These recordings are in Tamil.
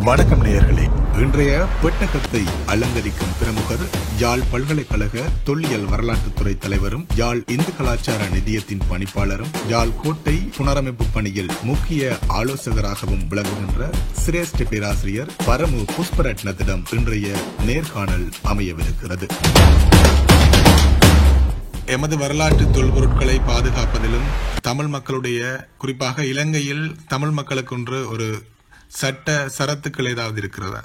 வணக்கம் நேயர்களே இன்றைய பெட்டகத்தை அலங்கரிக்கும் பிரமுகர் யாழ் பல்கலைக்கழக தொல்லியல் வரலாற்றுத்துறை தலைவரும் யாழ் இந்து கலாச்சார நிதியத்தின் பணிப்பாளரும் யாழ் கோட்டை புனரமைப்பு பணியில் முக்கிய ஆலோசகராகவும் விளங்குகின்ற சிரேஷ்ட பேராசிரியர் பரமு புஷ்பரட்னத்திடம் இன்றைய நேர்காணல் அமையவிருக்கிறது எமது வரலாற்று தொல்பொருட்களை பாதுகாப்பதிலும் தமிழ் மக்களுடைய குறிப்பாக இலங்கையில் தமிழ் மக்களுக்கென்று ஒரு சட்ட சரத்துக்கள் ஏதாவது இருக்கிறதா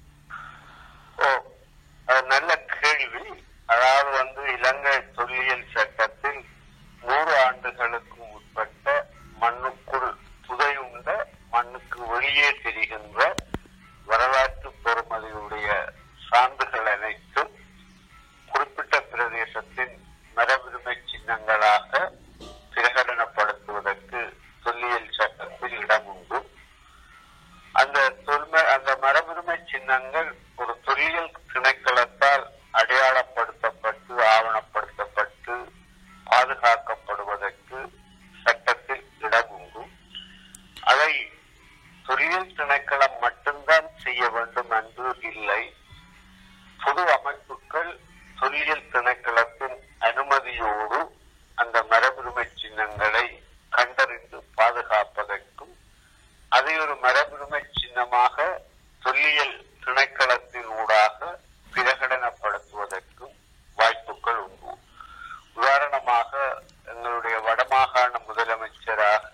ஓ அது நல்ல கேள்வி அதாவது வந்து இலங்கை தொல்லியல் சட்டத்தில் நூறு ஆண்டுகளுக்கு உட்பட்ட மண்ணுக்குள் புதையுண்ட மண்ணுக்கு வெளியே தெரிகின்ற வரலாற்று பெறுமதியுடைய சான்றுகள் அனைத்தும் குறிப்பிட்ட பிரதேசத்தின் மரபுரிமை சின்னங்களாக பிரகடனப்படுத்துவதற்கு தொல்லியல் சட்டத்தில் இடம் உண்டு அந்த தொன்மை அந்த மரபுரிமை சின்னங்கள் ஒரு தொல்லியல் திணைக்களத்தால் அடையாளப்படுத்தப்பட்டு ஆவணப்படுத்தப்பட்டு பாதுகாக்கப்படுவதற்கு சட்டத்தில் இடம் உண்டு அதை தொல்லியல் திணைக்களம் மட்டும்தான் செய்ய வேண்டும் என்று இல்லை பொது அமைப்புகள் தொல்லியல் திணைக்களத்தின் அனுமதியோடு அந்த மரபுரிமை சின்னங்களை கண்டறிந்து பாதுகாப்பதற்கும் அதை ஒரு மரபுரிமை சின்னமாக தொல்லியல் திணைக்களத்தின் ஊடாக பிரகடனப்படுத்துவதற்கும் வாய்ப்புகள் உண்டு உதாரணமாக எங்களுடைய வடமாகாண முதலமைச்சராக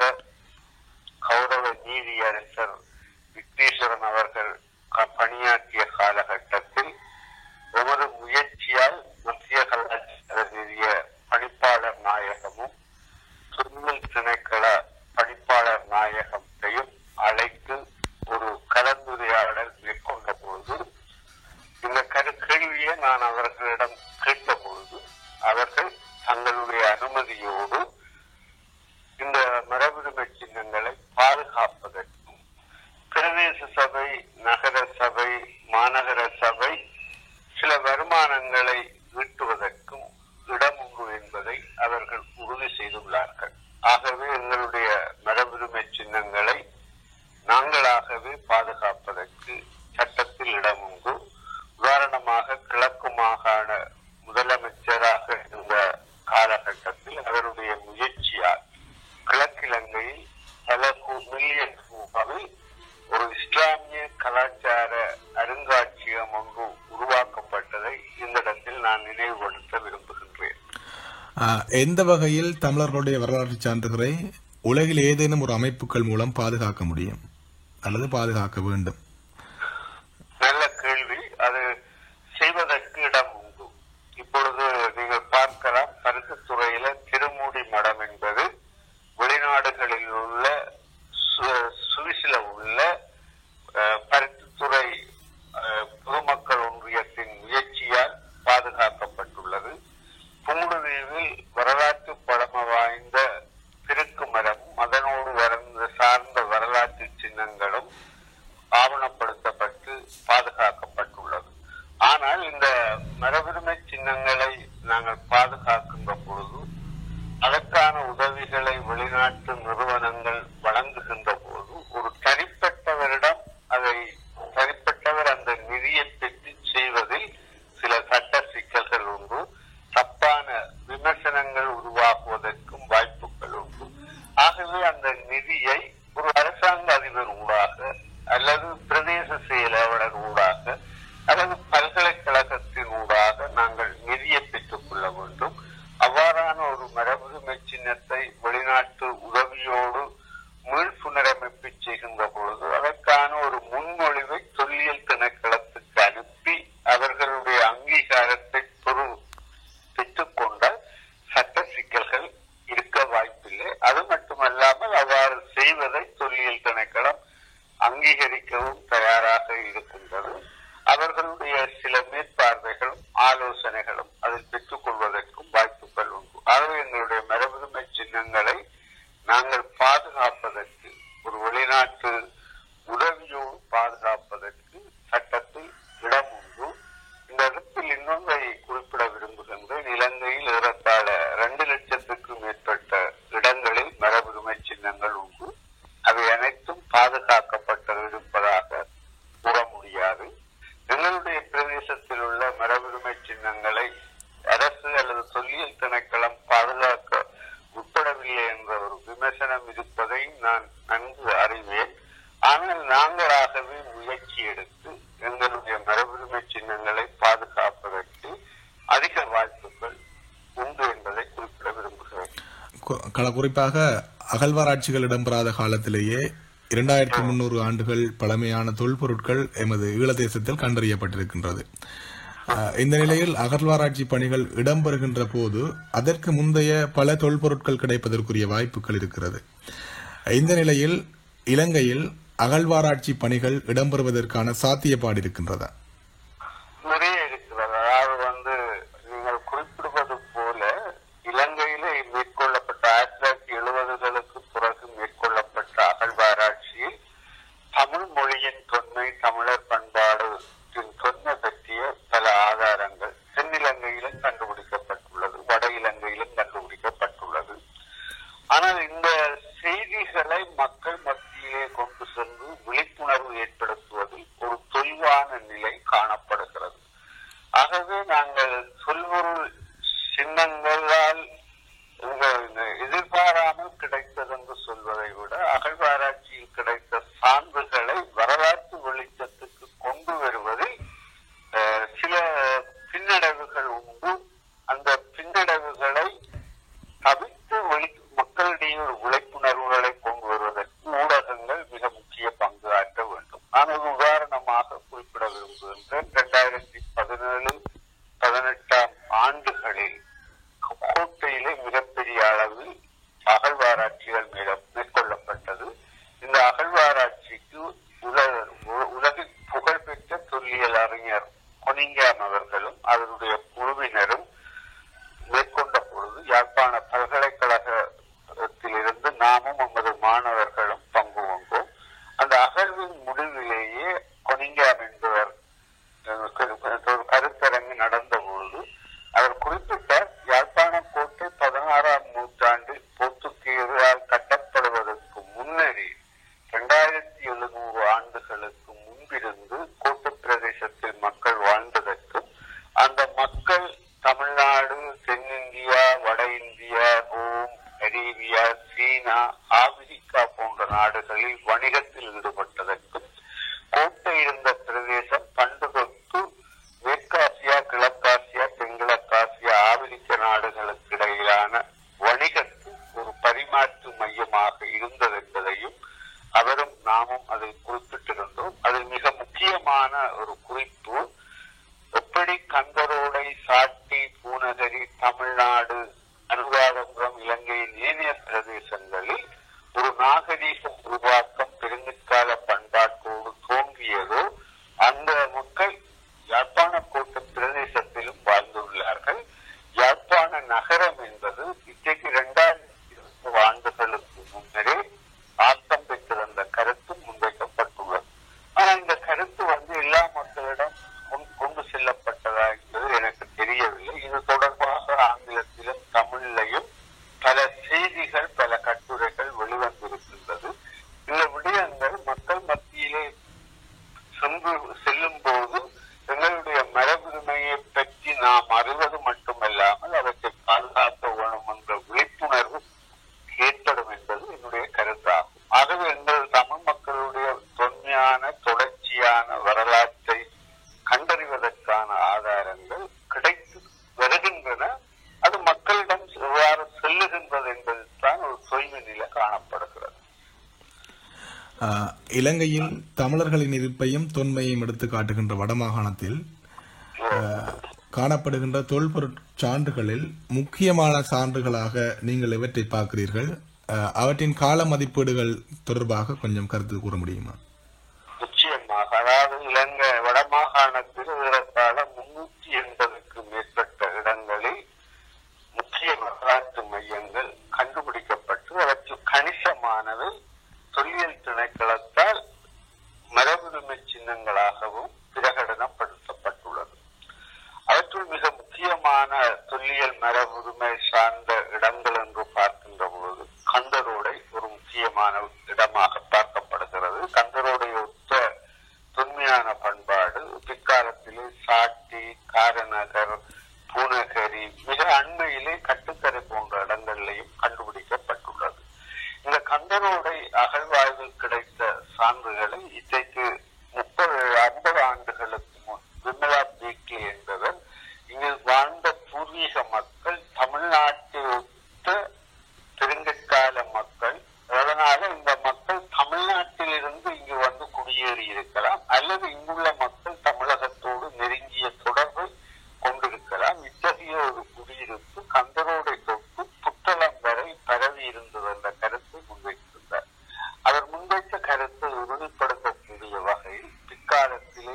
கௌரவ நீதியரசர் விக்னேஸ்வரன் அவர்கள் க- பணியாற்றிய காலகட்டத்தில் ஒவ்வொரு முயற்சியால் மத்திய கலாச்சார நிதிய பணிப்பாளர் நாயகமும் தொழில் திணைக்கள பணிப்பாளர் நாயகத்தையும் அழைத்து ஒரு கலந்துரையாடல் மேற்கொண்ட பொழுது இந்த கரு கேள்வியை நான் அவர்களிடம் கேட்டபொழுது அவர்கள் தங்களுடைய அனுமதியோடு இந்த மரபுரிமை சின்னங்களை பாதுகாப்பதற்கும் பிரதேச சபை நகர சபை மாநகர சபை சில வருமானங்களை ஈட்டுவதற்கும் இடம் உண்டு என்பதை அவர்கள் உறுதி செய்துள்ளார்கள் ஆகவே எங்களுடைய மரபுரிமை சின்னங்களை நாங்களாகவே பாதுகாப்பதற்கு சட்டத்தில் இடம் உண்டு உதாரணமாக கிழக்கு மாகாண முதலமைச்சராக இருந்த காலகட்டத்தில் அவருடைய முயற்சியால் கிழக்கிழங்கையில் பல கு- மில்லியன் ரூபாவில் ஒரு இஸ்லாமிய கலாச்சார அருங்காட்சியகம் ஒன்று உருவாக்கப்பட்டதை இந்த இடத்தில் நான் நினைவுபடுத்த விரும்புகின்றேன் ஆஹ், எந்த வகையில் தமிழர்களுடைய வரலாற்று சான்றுகளை உலகில் ஏதேனும் ஒரு அமைப்புகள் மூலம் பாதுகாக்க முடியும் அல்லது பாதுகாக்க வேண்டும் நல்ல கேள்வி அது செய்வதற்கு இடம் உண்டு இப்பொழுது நீங்கள் பார்க்கலாம் பரிசுத்துறையில திருமூடி மடம் என்பது வெளிநாடுகளில் உள்ள சு- சுவிசில உள்ள அஹ், பருத்தித்துறை அஹ், பொதுமக்கள் ஒன்றியத்தின் முயற்சியால் பாதுகாக்கப்பட்டுள்ளது புங்குடுதீவில் வரலாற்று பழமை வாய்ந்த திருக்கு மரமும் அதனோடு வரந்த சார்ந்த வரலாற்று சின்னங்களும் ஆவணப்படுத்தப்பட்டு பாதுகாக்கப்பட்டுள்ளது ஆனால் இந்த மரபுரிமை சின்னங்களை நாங்கள் பாதுகாக்கின்ற பொழுது அதற்கான உதவிகளை வெளிநாட்டு நிறுவனங்கள் வழங்குகின்ற போது ஒரு தனிப்பட்டவரிடம் அதை தனிப்பட்டவர் அந்த நிதியை பெற்று செய்வதில் சில சட்ட சிக்கல்கள் உண்டு தப்பான விமர்சனங்கள் உருவாகுவதற்கும் வாய்ப்புகள் உண்டு ஆகவே அந்த நிதியை ஒரு அரசாங்க அதிபர் ஊடாக அல்லது பிரதேச செயலாளர் ஊடாக அல்லது பல்கலைக்கழகத்தின் ஊடாக நாங்கள் நிதியை பெற்றுக் கொள்ள வேண்டும் அவ்வாறான ஒரு மரபுரிமை சின்னத்தை வெளிநாட்டு உதவியோடு மீள் புனரமைப்பு செய்கின்ற பொழுது அதற்கான ஒரு முன்மொழிவை தொல்லியல் திணைக்களத்துக்கு அனுப்பி அவர்களுடைய அங்கீகாரத்தை பெறு பெற்றுக்கொண்டால் சட்ட சிக்கல்கள் இருக்க வாய்ப்பில்லை அது மட்டுமல்லாமல் அவ்வாறு செய்வதை தொல்லியல் திணைக்களம் அங்கீகரிக்கவும் தயாராக இருக்கின்றது அவர்களுடைய சில மேற்பார்வைகளும் ஆலோசனைகளும் அதில் பெற்றுக் கொள்வதற்கும் வாய்ப்புகள் உண்டு ஆகவே எங்களுடைய மரபுரிமை சின்னங்களை நாங்கள் பாதுகாப்பதற்கு ஒரு வெளிநாட்டு உதவியோடு பாதுகாப்பதற்கு சட்டத்தில் இடம் உண்டு இந்த இடத்தில் இன்னொன்றை குறிப்பிட விரும்புகின்றேன் இலங்கையில் ஏறத்தாழ இரண்டு லட்சத்துக்கும் மேற்பட்ட இடங்களில் மரபுரிமை சின்னங்கள் உண்டு அவை அனைத்தும் பாதுகாக்கப்பட்டு இருப்பதாக சின்னங்களை அரசு அல்லது தொல்லியல் திணைக்களம் பாதுகாக்க உட்படவில்லை என்ற ஒரு விமர்சனம் இருப்பதை நான் நன்கு அறிவேன் ஆனால் நாங்களாகவே முயற்சி எடுத்து எங்களுடைய மரபுரிமை சின்னங்களை பாதுகாப்பதற்கு அதிக வாய்ப்புகள் உண்டு என்பதை குறிப்பிட விரும்புகிறேன் கு- கள- குறிப்பாக அகழ்வாராய்ச்சிகள் இடம்பெறாத காலத்திலேயே இரண்டாயிரத்தி முன்னூறு ஆண்டுகள் பழமையான தொல்பொருட்கள் எமது ஈழதேசத்தில் கண்டறியப்பட்டிருக்கின்றது அஹ், இந்த நிலையில் அகழ்வாராய்ச்சி பணிகள் இடம்பெறுகின்ற போது அதற்கு முந்தைய பல தொல்பொருட்கள் கிடைப்பதற்குரிய வாய்ப்புகள் இருக்கிறது இந்த நிலையில் இலங்கையில் அகழ்வாராய்ச்சி பணிகள் இடம்பெறுவதற்கான சாத்தியப்பாடு இருக்கின்றதா நிறைய இருக்கிறது அதாவது வந்து நீங்கள் குறிப்பிடுவது போல இலங்கையிலே மேற்கொள்ளப்பட்ட ஆயிரத்தி தொள்ளாயிரத்தி எழுபதுகளுக்கு பிறகு மேற்கொள்ளப்பட்ட அகழ்வாராய்ச்சியில் தமிழ் மொழியின் தொன்மை தமிழர் பண்பாடு தொன்மை பற்றிய பல ஆதாரங்கள் தென்னிலங்கையிலும் கண்டுபிடிக்கப்பட்டுள்ளது வட இலங்கையிலும் கண்டுபிடிக்கப்பட்டுள்ளது ஆனால் இந்த செய்திகளை மக்கள் மத்தியிலே கொண்டு சென்று விழிப்புணர்வு ஏற்படுத்துவதில் ஒரு தொய்வான நிலை காணப்படுகிறது ஆகவே நாங்கள் சொல்பொருள் சின்னங்களால் உங்கள் எதிர்பாராமல் கிடைத்தது என்று சொல்வதை விட அகழ்வாராய்ச்சியில் கிடைத்த சான்றுகளை வரலாற்று வெளிச்சத்துக்கு கொண்டு வருவதில் அஹ், சில பின்னடைவுகள் உண்டு அந்த பின்னடைவுகளை தவிர்த்து வெளி மக்களிடையே ஒரு விழிப்புணர்வுகளை கொண்டு வருவதற்கு ஊடகங்கள் மிக முக்கிய பங்கு ஆற்ற வேண்டும் நான் ஒரு உதாரணமாக குறிப்பிட விரும்புகின்றேன் இரண்டாயிரத்தி பதினேழு பதினெட்டாம் ஆண்டுகளில் கோட்டையிலே மிகப்பெரிய அளவில் அகழ்வாராய்ச்சிகள் மேல- மேற்கொள்ளப்பட்டது இந்த அகழ்வாராய்ச்சிக்கு உல- உ- உலகில் புகழ்பெற்ற தொல்லியல் அறிஞர் கொனிங்காம் அவர்களும் அவருடைய குழுவினரும் மேற்கொண்ட பொழுது யாழ்ப்பாண பல்கலைக்கழகத்திலிருந்து நாமும் நமது மாணவர்களும் பங்கு கொண்டோம் அந்த அகழ்வின் முடிவிலேயே கொனிங்காம் என்பவர் அஹ், ஒரு கருத்தரங்கு நடந்த பொழுது அவர் குறிப்பிட்டார் யாழ்ப்பாண கோட்டை பதினாறாம் நூற்றாண்டில் போர்த்துகீயரால் கட்டப்படுவதற்கு முன்னரே இரண்டாயிரத்தி எழுநூறு ஆண்டுகளுக்கு முன்பிருந்து கோட்டு பிரதேசத்தில் மக்கள் வாழ்ந்ததற்கும் அந்த மக்கள் தமிழ்நாடு தென்னிந்தியா வட இந்தியா ரோம் அரேபியா சீனா ஆப்பிரிக்கா போன்ற நாடுகளில் வணிகத்தில் ஈடுபட்டதற்கும் கோட்டை இருந்த பிரதேசம் பண்டு தொட்டு மேற்காசியா கிழக்காசியா தென்கிழக்காசியா ஆப்பிரிக்க நாடுகளுக்கு இடையிலான வணிகத்தில் ஒரு பரிமாற்று மையமாக இருந்தது என்பதையும் அவரும் நாமும் அதை குறிப்பிட்டிருந்தோம் அதில் மிக முக்கியமான ஒரு குறிப்பு எப்படி கந்தரோடை சாட்டி பூநகரி தமிழ்நாடு அனுராதபுரம் இலங்கையின் ஏனைய பிரதேசங்களில் ஒரு நாகரீக உருவாக்கம் பெருங்கற்கால பண்பாட்டோடு தோன்றியதோ அந்த மக்கள் யாழ்ப்பாண கோட்ட பிரதேசத்திலும் வாழ்ந்துள்ளார்கள் யாழ்ப்பாண நகரம் என்பது இன்றைக்கு இரண்டாயிரத்தி இருபது ஆண்டுகளுக்கு முன்னரே ஆக்கம் பெற்றிருந்த கருத்து முன்வைக்கப்பட்டுள்ளது ஆனா இந்த கருத்து வந்து எல்லா மக்களிடம் கொண்டு- கொண்டு செல்லப்பட்டதா என்பது எனக்கு தெரியவில்லை இது தொடர்பாக ஆங்கிலத்திலும் தமிழிலையும் பல செய்திகள் பல கட்டுரைகள் வெளிவந்திருக்கின்றது இந்த விடயங்கள் மக்கள் மத்தியிலே சென்று செல்லும் போது எங்களுடைய மரபுரிமையை பற்றி நாம் அறிவது மட்டுமல்லாமல் அவற்றை பாதுகாக்க வேணும் என்ற விழிப்புணர்வு ஏற்படும் என்பது என்னுடைய கருத்தாகும் ஆகவே எங்கள் தமிழ் மக்களுடைய தொன்மையான தொடர்ச்சியான வரலாற்றை கண்டறிவதற்கான ஆதாரங்கள் கிடைத்து வருகின்றன அது மக்களிடம் எவ்வாறு செல்லுகின்றது என்பதில்தான் ஒரு தொய்வு நிலை காணப்படுகிறது அஹ், இலங்கையில் தமிழர்களின் இருப்பையும் தொன்மையையும் எடுத்து காட்டுகின்ற வடமாகாணத்தில் அஹ், காணப்படுகின்ற தொல்பொருட் சான்றுகளில் முக்கியமான சான்றுகளாக நீங்கள் எவற்றை பார்க்கிறீர்கள் அஹ், அவற்றின் கால மதிப்பீடுகள் தொடர்பாக கொஞ்சம் கருத்து கூற முடியுமா நிச்சயமாக அதாவது இலங்கை வடமாகாணத்தில் ஏறத்தாழ முன்னூற்றி எண்பதுக்கு மேற்பட்ட இடங்களில் முக்கிய வரலாற்று மையங்கள் கண்டுபிடிக்கப்பட்டு அவற்றில் கணிசமானவை தொல்லியல் திணைக்களத்தால் மரபுரிமை சின்னங்களாகவும் பிரகடனப்படுத்தப்பட்டுள்ளது அவற்றுள் மிக முக்கியமான தொல்லியல் மரபுரிமை சார்ந்த இடங்கள் என்று பார்க்கின்ற பொழுது கந்தரோடை ஒரு முக்கியமான இடமாக பார்க்கப்படுகிறது கந்தரோடை ஒத்த தொன்மையான பண்பாடு பிற்காலத்திலே சாட்டி காரநகர் பூனகரி மிக அண்மையிலே கட்டுக்கரை போன்ற இடங்களிலேயும் கண்டுபிடிக்கப்பட்டுள்ளது இந்த கந்தனோடை அகழ்வாய்வில் கிடைத்த சான்றுகளை இன்றைக்கு முப்பது ஐம்பது ஆண்டுகளுக்கு முன் விமலா பீக்லி என்பவர் இங்கு வாழ்ந்த பூர்வீக மக்கள் தமிழ்நாட்டை ஒத்த பெருங்கற்கால மக்கள் அதனால இந்த மக்கள் தமிழ்நாட்டிலிருந்து இங்கு வந்து குடியேறி இருக்கலாம் அல்லது இங்குள்ள மக்கள் தமிழகத்தோடு நெருங்கிய தொடர்பை கொண்டிருக்கலாம் இத்தகைய ஒரு குடியிருப்பு கந்தரோடை தொட்டு புத்தளம் வரை பரவி இருந்தது என்ற கருத்தை முன்வைத்திருந்தார் அவர் முன்வைத்த கருத்தை உறுதிப்படுத்தக்கூடிய வகையில் பிற்காலத்திலே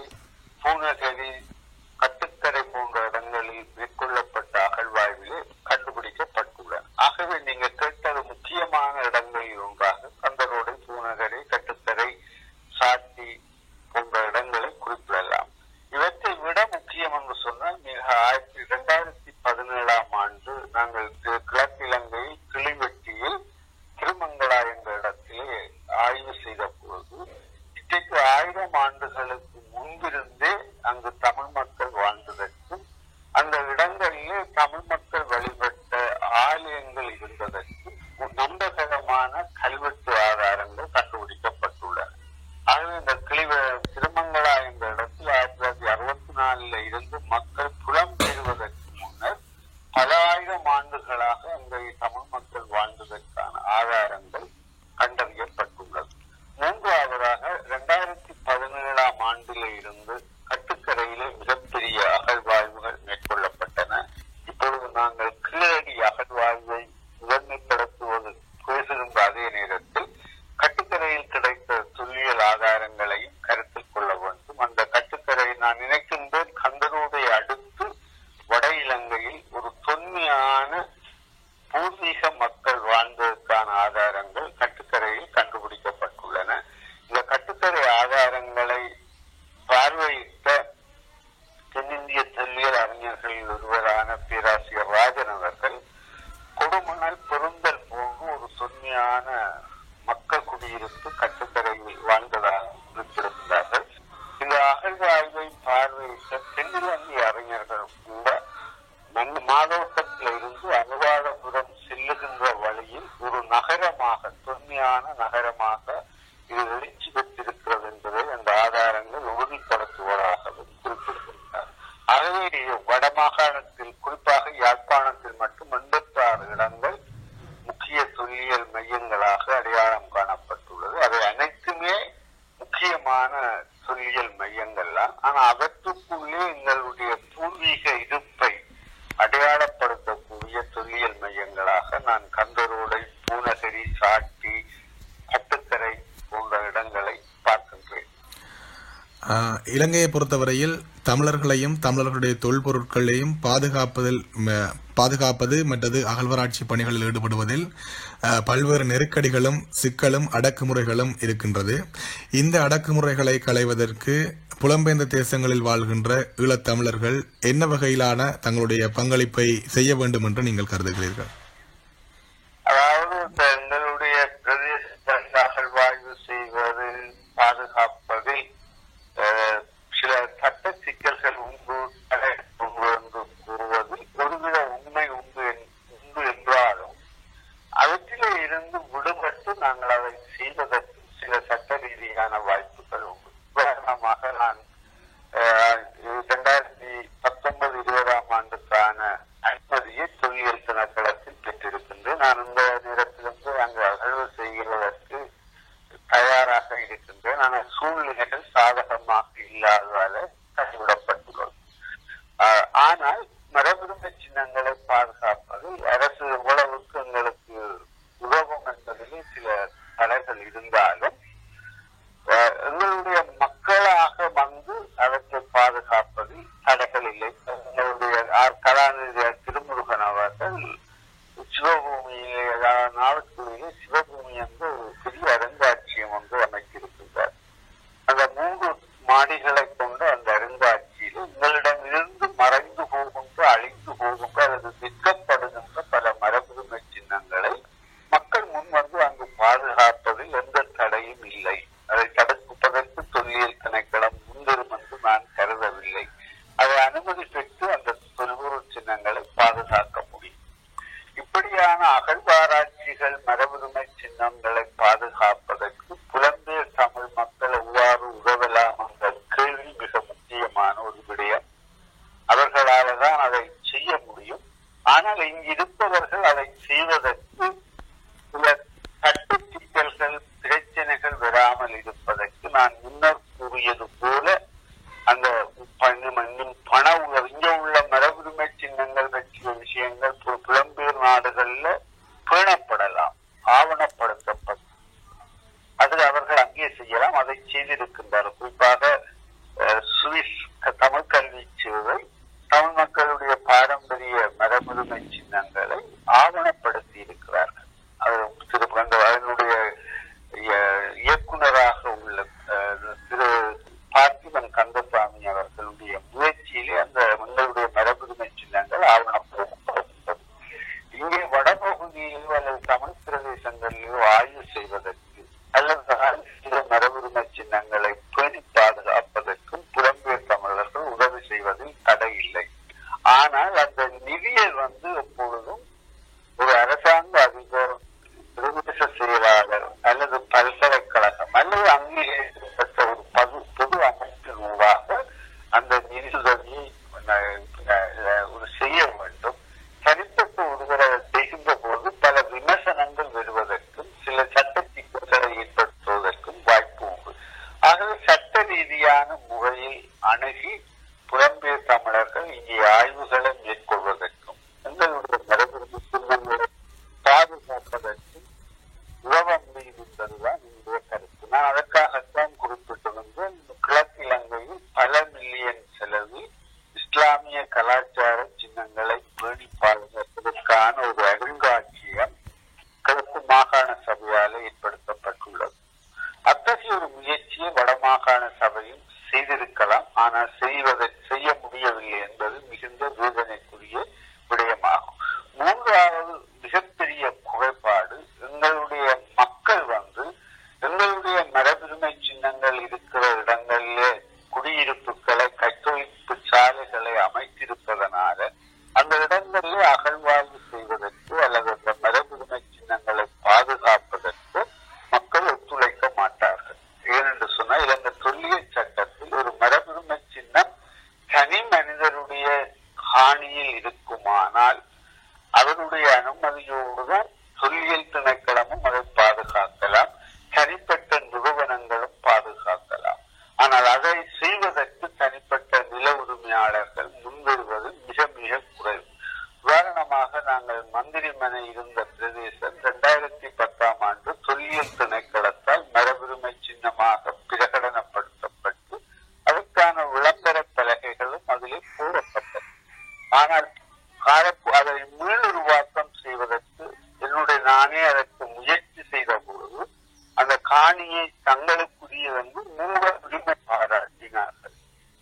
பூநகரி கட்டுக்கரை போன்ற இடங்களில் மேற்கொள்ளப்பட்ட அகழ்வாய்விலே கண்டுபிடிக்கப்பட்டுள்ளன ஆகவே நீங்க கேட்டது முக்கியமான இடங்களில் ஒன்றாக கந்தரோடை பூநகரை கட்டுக்கரை சாட்டி போன்ற இடங்களை குறிப்பிடலாம் இவற்றை விட முக்கியம் என்று சொன்னால் மிக ஆயிரத்தி இரண்டாயிரத்தி பதினேழாம் ஆண்டு நாங்கள் தி- கிழக்கிழங்கை கிளிவெட்டியில் திருமங்களா என்ற இடத்திலே ஆய்வு செய்த பொழுது இன்றைக்கு ஆயிரம் ஆண்டுகளுக்கு முன்பிருந்தே அங்கு தமிழ் மக்கள் வாழ்ந்ததற்கும் அந்த இடங்களிலே தமிழ் மக்கள் வழிபட்ட ஆலயங்கள் இருந்ததற்கும் ஒரு நம்பகரமான கல்வெட்டு ஆதாரங்கள் கண்டுபிடிக்கப்பட்டுள்ளன ஆகவே இந்த கிளிவ திருமங்களா என்ற இடத்தில் ஆயிரத்தி தொள்ளாயிரத்தி அறுபத்தி நாலுல இருந்து மக்கள் புலம்பெயர்வதற்கு முன்னர் பல ஆயிரம் ஆண்டுகளாக அங்கே தமிழ் மக்கள் வாழ்ந்ததற்கான ஆதாரங்கள் கண்டறியப்பட்டுள்ளது மூன்றாவதாக இரண்டாயிரத்தி பதினேழாம் ஆண்டிலே இருந்து கட்டுக்கரையிலே மிகப்பெரிய அகழ்வாய்வுகள் மேற்கொள்ளப்பட்டன இப்பொழுது நாங்கள் கீழடி அகழ்வாய்வை முதன்மைப்படுத்துவது பேசுகின்ற அதே நேரத்தில் கட்டுக்கரையில் கிடைத்த துல்லியல் ஆதாரங்களையும் கருத்தில் கொள்ள வேண்டும் அந்த கட்டுக்கரை நான் நினைக்கின்றேன் கந்தரோடை அடுத்து வட இலங்கையில் ஒரு தொன்மையான பூர்வீக மக்கள் வாழ்ந்ததற்கான ஆதாரங்கள் கட்டுக்கரையில் கண்டுபிடிக்கப்பட்டுள்ளன இந்த கட்டுக்கரை ஆதாரங்களை பார்வையிட்ட தென்னிந்திய தொல்லியல் அறிஞர்களில் ஒருவரான பேராசிரியர் ராஜன் அவர்கள் கொடுமணல் பொருந்தல் போன்று ஒரு தொன்மையான மக்கள் குடியிருப்பு கட்டுக்கரையில் வாழ்ந்ததாக குறிப்பிட்டிருந்தார்கள் இந்த அகழ்வாய்வை பார்வையிட்ட தென்னிலங்கை அறிஞர்கள் கூட மண் மாதோட்டத்தில் இருந்து அனுராதபுரம் செல்லுகின்ற வழியில் ஒரு நகரமாக தொன்மையான நகரமாக இது எழுச்சி பெற்றிருக்கிறது என்பதை அந்த ஆதாரங்கள் உறுதிப்படுத்துவதாகவும் குறிப்பிட்டிருக்கிறார் ஆகவே வடமாகாணத்தில் குறிப்பாக யாழ்ப்பாணத்தில் மட்டும் எண்பத்தி ஆறு இடங்கள் முக்கிய தொல்லியல் மையங்களாக அடையாளம் காணப்பட்டுள்ளது அவை அனைத்துமே முக்கியமான தொல்லியல் மையங்கள் தான் ஆனா அவற்றுக்குள்ளே எங்களுடைய பூர்வீக இருப்பை அடையாளப்படுத்தக்கூடிய தொல்லியல் மையங்களாக நான் கந்தரோடை பூனகிரி சாட்டி கட்டுக்கரை போன்ற இடங்களை பார்க்கின்றேன் ஆஹ், இலங்கையை பொறுத்தவரையில் தமிழர்களையும் தமிழர்களுடைய தொல்பொருட்களையும் பாதுகாப்பதில் ம- பாதுகாப்பது மற்றது அகழ்வராட்சி பணிகளில் ஈடுபடுவதில் ஆஹ், பல்வேறு நெருக்கடிகளும் சிக்கலும் அடக்குமுறைகளும் இருக்கின்றது இந்த அடக்குமுறைகளை களைவதற்கு புலம்பெயர்ந்த தேசங்களில் வாழ்கின்ற ஈழத்தமிழர்கள் என்ன வகையிலான தங்களுடைய பங்களிப்பை செய்ய வேண்டும் என்று நீங்கள் கருதுகிறீர்கள் அதாவது இந்த எங்களுடைய பிரதேச அகழ்வாய்வு செய்வது பாதுகாப்பதில் அஹ், சில சட்ட சிக்கல்கள் உண்டு தடை உண்டு என்று கூறுவது ஒருவித உண்மை உண்டு என்- உண்டு என்றாலும் அவற்றிலே இருந்து விடுபட்டு நாங்கள் அதை செய்வதற்கு சில சட்ட ரீதியான வாய்ப்புகள் உண்டு உதாரணமாக நான் அஹ், இரண்டாயிரத்தி பத்தொன்பது இருபதாம் ஆண்டுக்கான அனுமதியை தொல்லியல் திணைக்களத்தில் பெற்றிருக்கின்றேன் நான் இந்த நேரத்திலிருந்து அங்கு அகழ்வு செய்கிறதற்கு தயாராக இருக்கின்றேன் ஆனால் சூழ்நிலைகள் சாதகமாக இல்லாததால கைவிடப்பட்டுள்ளது ஆஹ் ஆனால் மரபுரிமை சின்னங்களை பாதுகாப்பதில் அரசு எவ்வளவுக்கு எங்களுக்கு உதவும் என்பதிலே சில தடைகள் இருந்தாலும் ஆஹ் எங்களுடைய மக்களாக வந்து அவற்றை பாதுகாப்பதில் தடைகள் இல்லை எங்களுடைய ஆர் கலாநிதி திருமுருகன் அவர்கள் சிவபூமியிலே அதாவது நாவற்குழியிலே சிவபூமி என்று ஒரு பெரிய அருங்காட்சியம் ஒன்று அமைத்திருக்கின்றார் அந்த மூன்று மாடிகளை கொண்ட அந்த அருங்காட்சியில் உங்களிடம் இருந்து மறைந்து போகின்ற அழிந்து போகின்ற அல்லது விற்கப்படுகின்ற பல மரபுரிமை சின்னங்களை மக்கள் முன் வந்து அங்கு பாதுகாப்பதில் எந்த தடையும் இல்லை அதை தடுப்பதற்கு தொல்லியல் திணைக்களம் முன்வரும் என்று நான் கருதவில்லை அதை அனுமதி பெற்று கூறியது போல அந்த பண- இன்னும் பண உணர்வு இங்க உள்ள மரபுரிமை சின்னங்கள் பற்றிய விஷயங்கள் பு- புலம்பெயர் நாடுகள்ல பேணப்படலாம் ஆவணப்படுத்தப்படும் அது அவர்கள் அங்கே செய்யலாம் அதை செய்திருக்கின்றார் குறிப்பாக அஹ், சுவிஸ் க- தமிழ் கல்வி சேவை தமிழ் மக்களுடைய பாரம்பரிய மரபுரிமை சின்னங்களை ஆவணப்படுத்தி இருக்கிறார்கள் அது திரு அந்த அதனுடைய இய- இயக்குனராக உள்ள அஹ், திரு பார்த்திபன் கந்தசாமி அவர்களுடைய முயற்சியிலே அந்த எங்களுடைய மரபுரிமை சின்னங்கள் ஆவணப்படுத்தப்பட்டது இங்கே வடபகுதியிலோ அல்லது தமிழ் பிரதேசங்களிலோ ஆய்வு செய்வதற்கு அல்லது சில மரபுரிமை சின்னங்களை பேணி பாதுகாப்பதற்கும் புலம்பெயர் தமிழர்கள் உதவி செய்வதில் தடை இல்லை ஆனால் அந்த நிதியை வந்து எப்பொழுதும் ஒரு அரசாங்க அதிகாரம் பிரதேச செயலாளர் அல்லது பல்கலைக்கழகம் அல்லது அங்கீகரிக்கப்பட்ட ஒரு பது பொது அமைப்பின் ஊடாக அந்த நிதியுதவியை அஹ், அஹ், ஒரு செய்ய வேண்டும் தனிப்பட்ட ஒருவரை செய்கின்ற போது பல விமர்சனங்கள் வருவதற்கும் சில சட்ட சிக்கல்களை ஏற்படுத்துவதற்கும் வாய்ப்பு உண்டு ஆகவே சட்ட ரீதியான முறையில் அணுகி புலம்பெயர் தமிழர்கள் இங்கே ஆய்வுகளை மேற்கொள்வதற்கும் எங்களுடைய மரபுரிமை சின்னங்களை பாதுகாப்பதற்கும் உதவ முடியும் என்பதுதான் என்னுடைய கருத்து நான் அதற்காகத்தான் குறிப்பிட்டிருந்தேன் கிழக்கு இலங்கையில் பல மில்லியன் செலவில் இஸ்லாமிய கலாச்சார சின்னங்களை பேணி பாதுகாப்பதற்கான ஒரு அருங்காட்சியகம் கிழக்கு மாகாண சபையால் ஏற்படுத்தப்பட்டுள்ளது அத்தகைய ஒரு முயற்சியை வடமாகாண சபையும் செய்திருக்கலாம் ஆனால் செய்வதை செய்ய முடியவில்லை என்பது மிகுந்த வேதனைக்குரிய விடயமாகும் மூன்றாவது மிகப்பெரிய குறைபாடு எங்களுடைய மக்கள் வந்து எங்களுடைய மரபுரிமை சின்னங்கள் இருக்கிற இடங்களிலே குடியிருப்புகளை கட்டொழிப்பு சாலைகளை அமைத்திருப்பதனால அந்த இடங்களிலே அகழ்வாய்வு செய்வதற்கு அல்லது அந்த மரபுரிமை சின்னங்களை பாதுகாப்பதற்கு மக்கள் ஒத்துழைக்க மாட்டார்கள் ஏனென்று சொன்னால் இலங்கை தொல்லியல் சட்டத்தில் ஒரு மரபுரிமை சின்னம் தனி மனிதருடைய காணியில் இருக்குமானால் அவருடைய அனுமதியோடுதான் தொல்லியல் திணைக்களமும் அதை பாதுகாக்கலாம் தனிப்பட்ட நிறுவனங்களும் பாதுகாக்கலாம் ஆனால் அதை செய்வதற்கு தனிப்பட்ட நில உரிமையாளர்கள் முன்வருவது மிக மிக குறைவு உதாரணமாக நாங்கள் மந்திரிமனை இருந்த பிரதேசம் இரண்டாயிரத்தி பத்தாம் ஆண்டு தொல்லியல் திணைக்களத்தால் மரபுரிமை சின்னமாக பிரகடனப்படுத்தப்பட்டு அதற்கான விளம்பர பலகைகளும் அதிலே போடப்பட்டது ஆனால் காலப்பு அதை மீளுருவாக்கம் செய்வதற்கு என்னுடைய நானே அதற்கு முயற்சி செய்த பொழுது அந்த காணியை தங்களுக்குரிய வந்து மூல உரிமை பாராட்டினார்கள்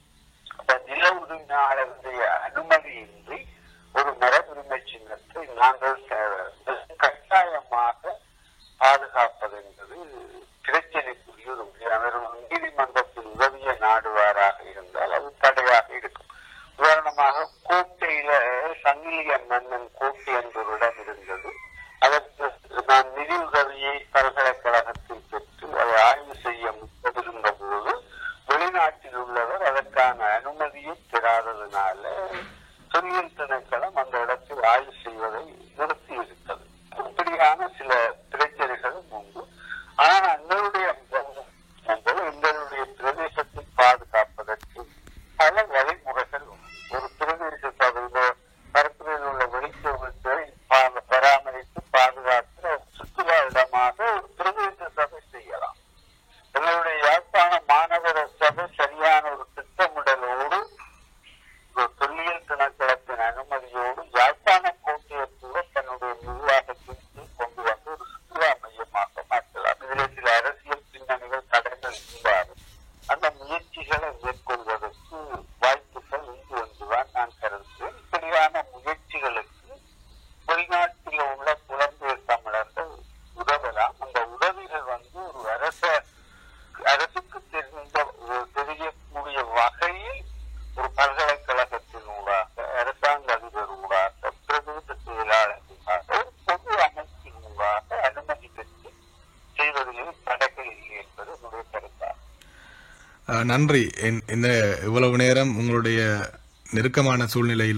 அப்ப நில உரிமையாளருடைய அனுமதியின்றி ஒரு மரபுரிமை சின்னத்தை நாங்கள் க- கட்டாயமாக பாதுகாப்பது என்பது பிரச்சனைக்குரிய ஒரு விஷயம். அவர் ஒரு நீதிமன்றத்தின் உதவிய நாடுவாராக இருந்தால் அது தடையாக இருக்கும் உதாரணமாக கோட்டையில சங்கிலியன் மன்னன் கோட்டை என்ற ஒரு இடம் இருந்தது அதற்கு நான் நிதி உதவியை பல்கலைக்கழகத்தில் பெற்று அதை ஆய்வு செய்ய முற்பட்டிருந்த போது வெளிநாட்டில் உள்ளவர் அதற்கான அனுமதியை பெறாததுனால தொழில் திணைக்களம் அந்த இடத்தில் ஆய்வு செய்வதை நிறுத்தி இருக்கிறது இப்படியான சில பிரச்சனைகளும் உண்டு ஆனால் எங்களுடைய மக்கள் எங்களுடைய பிரதேசத்தை பாதுகாப்பதற்கு பல வழிமுறைகள் உண்டு ஒரு பிரதேச சபையில பரப்புரையில் உள்ள வெளிச்சத்தை பா- பராமரித்து பாதுகாத்து சுற்றுலா இடமாக ஒரு பிரதேச சபை செய்யலாம் எங்களுடைய யாழ்ப்பாண மாநகர சபை சரியான ஒரு திட்டமிடலோடு ஒரு தொல்லியல் திணைக்களத்தின் அனுமதியோடு யாழ்ப்பாண கோட்டையை கூட தன்னுடைய நிர்வாகத்தின் கீழ் கொண்டு வந்து ஒரு சுற்றுலா மையமாக மாற்றலாம் இதில் சில அரசியல் பின்னணிகள் தடைகள் இருந்தாலும் அந்த முயற்சிகளை மேற்கொள்வதற்கு வாய்ப்புகள் உண்டு என்றுதான் நான் கருதுகிறேன் இப்படியான முயற்சிகளுக்கு வெளிநாட்டில் உள்ள புலம்பெயர் தமிழர்கள் உதவலாம் அந்த உதவிகள் வந்து ஒரு அரச அரசுக்கு தெரிந்த ஒரு தெரியக்கூடிய வகையில் ஒரு பல்கலைக்கழகத்தின் ஊடாக அரசாங்க அதிபர் ஊடாக பிரதேச செயலாளர் ஊடாக ஒரு பொது அமைப்பின் ஊடாக அனுமதி பெற்று செய்வதிலே தடைகள் இல்லை என்பது என்னுடைய கருத்தாகும் அஹ், நன்றி இந்த- இந்த இவ்வளவு நேரம் உங்களுடைய நெருக்கமான சூழ்நிலையிலும்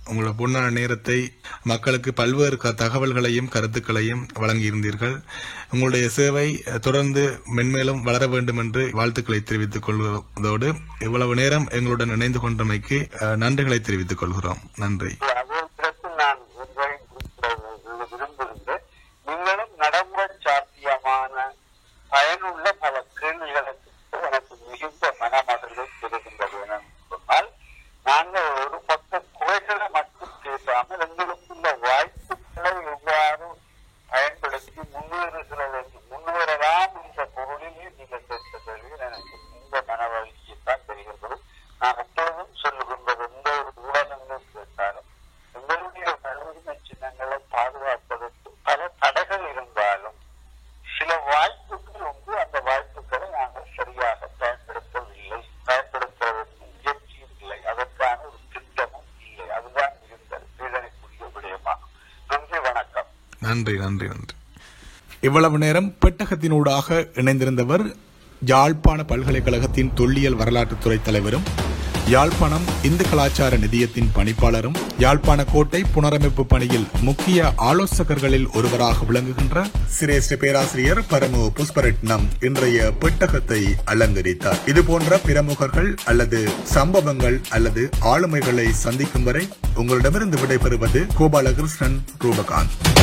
உங்களோட பொன்னான நேரத்தை மக்களுக்கு பல்வேறு க- தகவல்களையும் கருத்துக்களையும் வழங்கியிருந்தீர்கள் உங்களுடைய சேவை அஹ், தொடர்ந்து மென்மேலும் வளர வேண்டும் என்று வாழ்த்துக்களை தெரிவித்துக் கொள்வதோடு இவ்வளவு நேரம் எங்களுடன் இணைந்து கொண்டமைக்கு அஹ், நன்றிகளை தெரிவித்துக் கொள்கிறோம் நன்றி அதற்கு நான் ஒன்றை குறிப்பிட விரும்புகின்றேன் நீங்களும் நடைமுறை சாத்தியமான பயனுள்ள பல கேள்விகளுக்கு எனக்கு மிகுந்த மனமகிழ்வை பெறுகின்றது என சொன்னால் நாங்கள் ஒரு பக்க குறைகளை மட்டும் பேசாமல் எங்களுக்குள்ள வாய்ப்புகளை எவ்வாறு பயன்படுத்தி முன்னேறுகிறது என்று முன்னேறலாம் என்ற பொருளிலே நீங்கள் கேட்ட கேள்வி எனக்கு இந்த மனவழியை தான் தெரிகின்றது நான் எப்பொழுதும் சொல்லுகின்றது எந்த ஒரு ஊடகங்கள் கேட்டாலும் எங்களுடைய உரிமை சின்னங்களை பாதுகாப்பதற்கு பல தடைகள் இருந்தாலும் சில வாய்ப்புகள் உண்டு அந்த வாய்ப்புகளை நாங்கள் சரியாக பயன்படுத்தவில்லை பயன்படுத்துவதற்கு முயற்சியும் இல்லை அதற்கான ஒரு திட்டமும் இல்லை அதுதான் இருந்தது வேதனைக்குரிய விடயமாகும் நன்றி வணக்கம் நன்றி நன்றி நன்றி இவ்வளவு நேரம் பெட்டகத்தினூடாக இணைந்திருந்தவர் யாழ்ப்பாண பல்கலைக்கழகத்தின் தொல்லியல் வரலாற்றுத்துறை தலைவரும் யாழ்ப்பாணம் இந்து கலாச்சார நிதியத்தின் பணிப்பாளரும் யாழ்ப்பாண கோட்டை புனரமைப்பு பணியில் முக்கிய ஆலோசகர்களில் ஒருவராக விளங்குகின்ற சிரேஷ்ட பேராசிரியர் பரமு புஷ்பரட்னம் இன்றைய பெட்டகத்தை அலங்கரித்தார் இது போன்ற பிரமுகர்கள் அல்லது சம்பவங்கள் அல்லது ஆளுமைகளை சந்திக்கும் வரை உங்களிடமிருந்து விடைபெறுவது கோபாலகிருஷ்ணன் ரூபகாந்த்